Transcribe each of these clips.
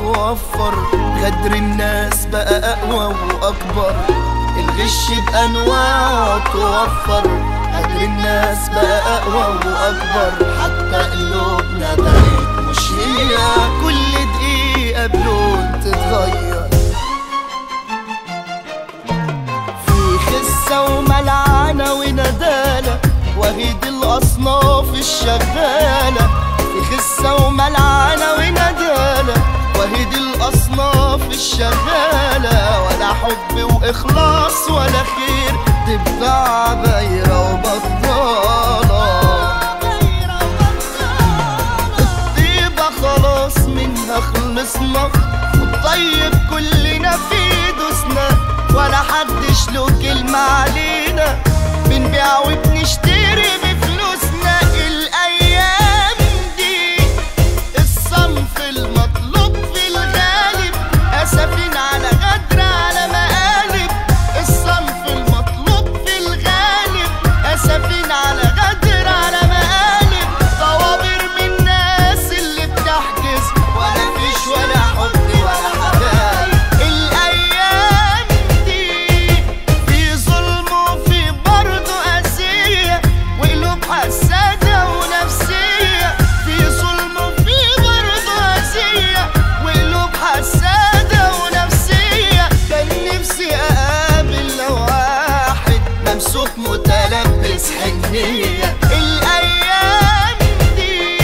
توفر غدر الناس بقى أقوى وأكبر الغش بأنواعه توفر غدر الناس بقى أقوى وأكبر حتى قلوبنا بقت مش هي كل دقيقة بلون تتغير في خسة وملعنة وندالة وهيد الأصناف الشغالة في خسة وملعنة وندالة وهيد الأصناف الشغالة ولا حب وإخلاص ولا خير تبقى بايرة وبطالة الطيبة خلاص منها خلصنا والطيب كلنا في دوسنا ولا حدش له كلمة علينا بنبيع وبنشتري بفلوسنا الأيام دي الصنف المطلوب في الغالب أسفين على غدر على مقالب الصنف المطلوب في الغالب أسفين على غدر على مقالب طوابر من الناس اللي بتحجز ولا فيش ولا حب ولا حبايب الأيام دي في ظلم وفي برضه أذية وقلوب حسادة ونفسية في ظلم وفي برضه أذية وقلوب حسادة ونفسية كان نفسي أقابل لو واحد ممسوك متلبس حنية الأيام دي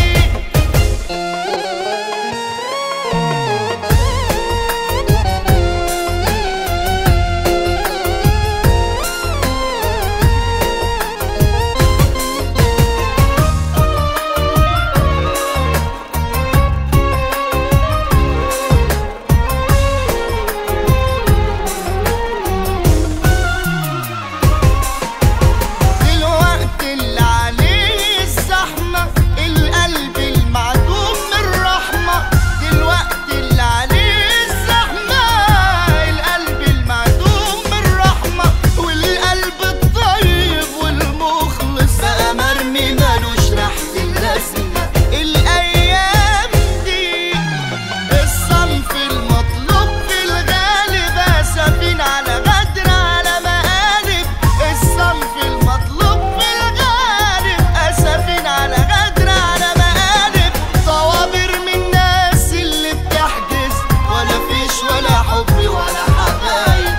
دلوقتي اللي عليه الزحمة القلب المعدوم من الرحمة دلوقتي اللي عليه الزحمة القلب المعدوم من الرحمة والقلب الطيب والمخلص بقى مرمي مالوش ريحة اللازمة الأيام دي الصنف المطلوب في الغالب أسفين على غدر على مقالب الصنف المطلوب في الغالب أسفين على غدر على مقالب طوابر من الناس اللي بتحجز ولا فيش ولا حب ولا حبايب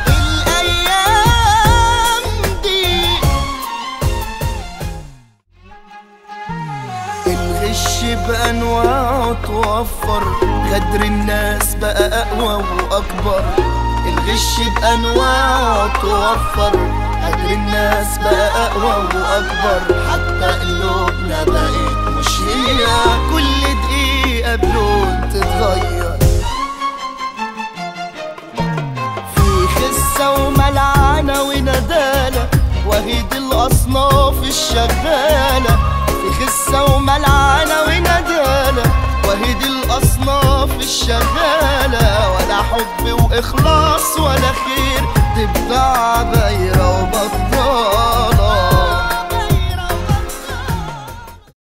الأيام دي الغش بأنواعه توفر غدر الناس بقى أقوى وأكبر الغش بأنواعه توفر غدر الناس بقى أقوى وأكبر حتى قلوبنا بقت مش هي كل دقيقة بلون تتغير في خسة وملعنة وندالة وهيد الأصناف الشغالة في خسة وملعنة وندالة وهيد الأصناف الشغالة ولا حب وإخلاص ولا خير تبقى بايرة وبطالة